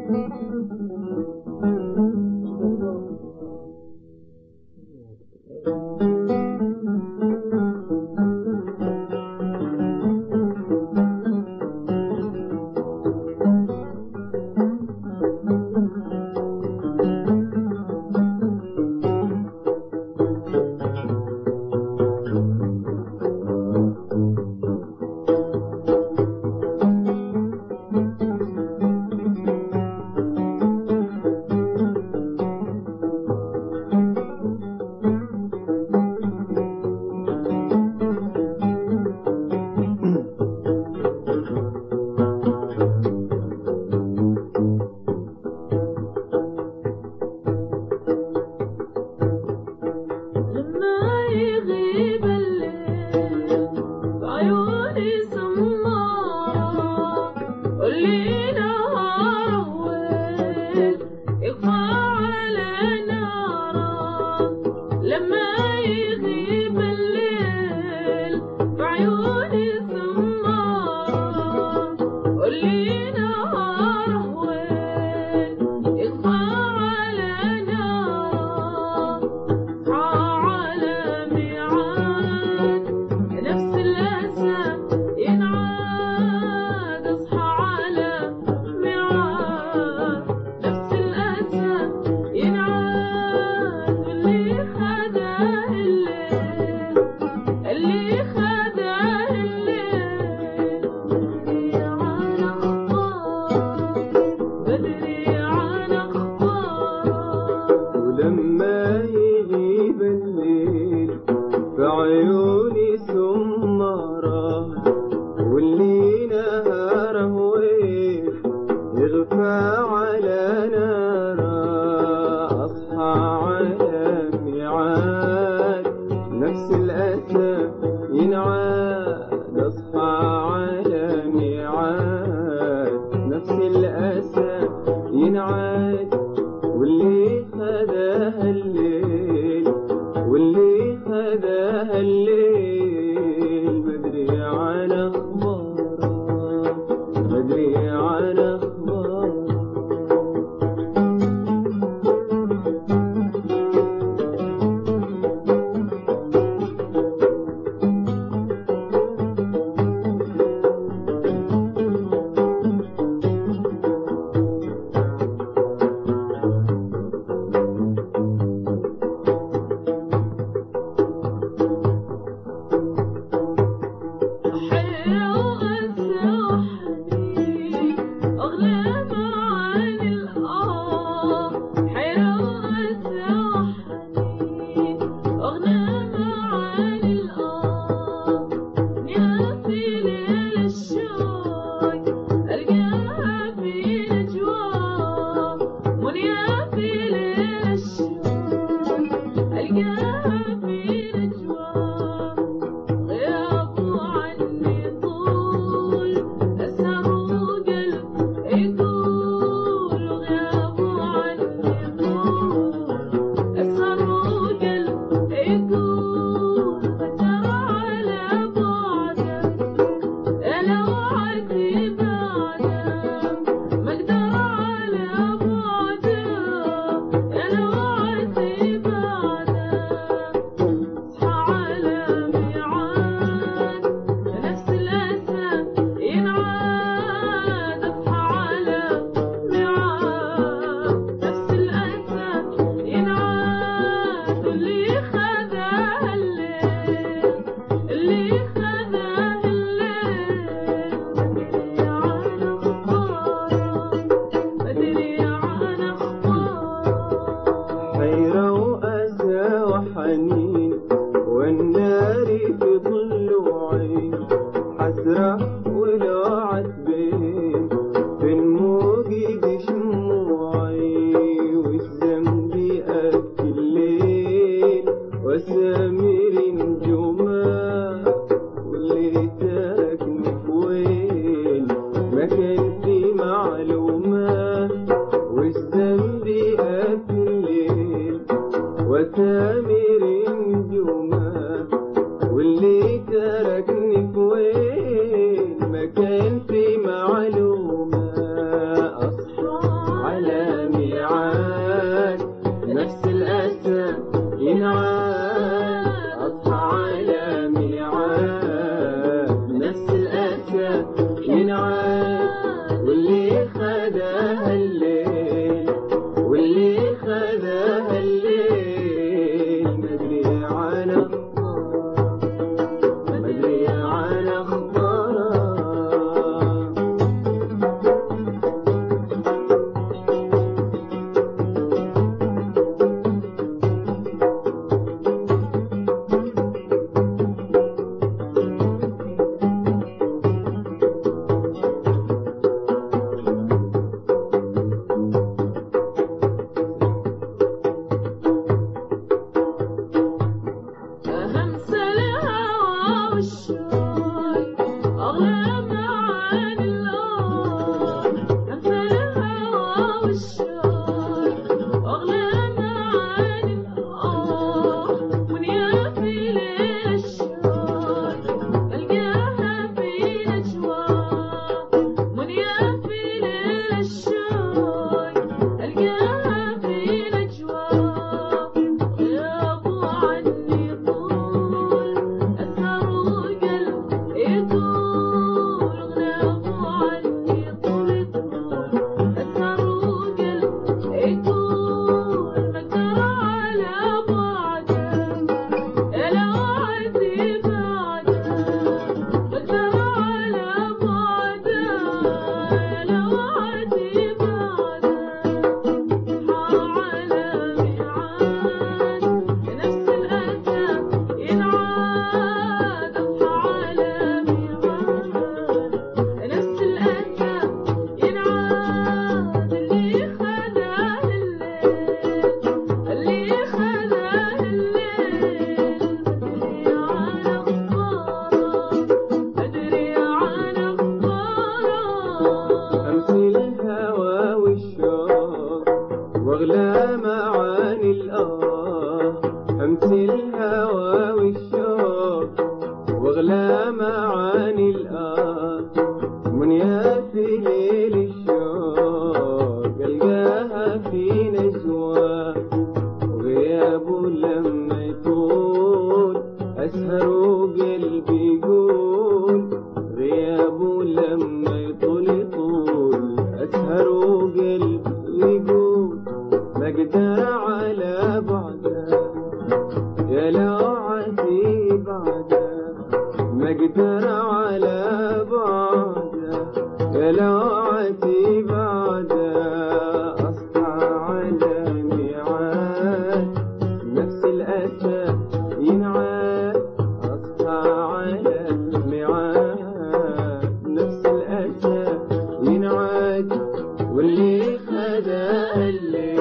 لما يغيب الليل بعيوني سمارة واللي نهار ويل يخفى على ناره لما يغيب الليل بعيوني سمارة واللي نهار ويل يخفى على ناره على ميعاد نفس الأسى ينعاد اصحى على ميعاد نفس الأسى ينعاد واللي خداه الليل اللي خداه الليل بدري على أخباره ولما يغيب الليل بعيوني سمارة واللي نهاره ويل يغفى على ناره أصحى على ميعاد نفس الأسى ينعاد أصحى على ميعاد نفس الأسى ينعاد واللي خداها الليل واللي خداها الليل بدري على اخباره بدري على اخباره حيرة وأسى وحنين أغلى معاني الآه حيرة وأسى وحنين أغلى معاني الآه يا في ليل الشوق ألقاها في نجواه منيا في ليل الشوق ألقاها في نجواه غيابه عني طول أسهر وقلب الهوى والشوق واغلى معاني الآن منيا في ليل الشوق القاها في نجوى وغيابه لما يطول أسهر وقلبي يقول غيابه لما يطول يطول أسهر وقلبي يقول ما اقدر على بعده يا لوعتي بعده ما اقدر على بعده يا لوعتي بعده اصحى على ميعاد نفس الاسى ينعاد اصحى على ميعاد نفس الاسى ينعاد واللي خدا الليل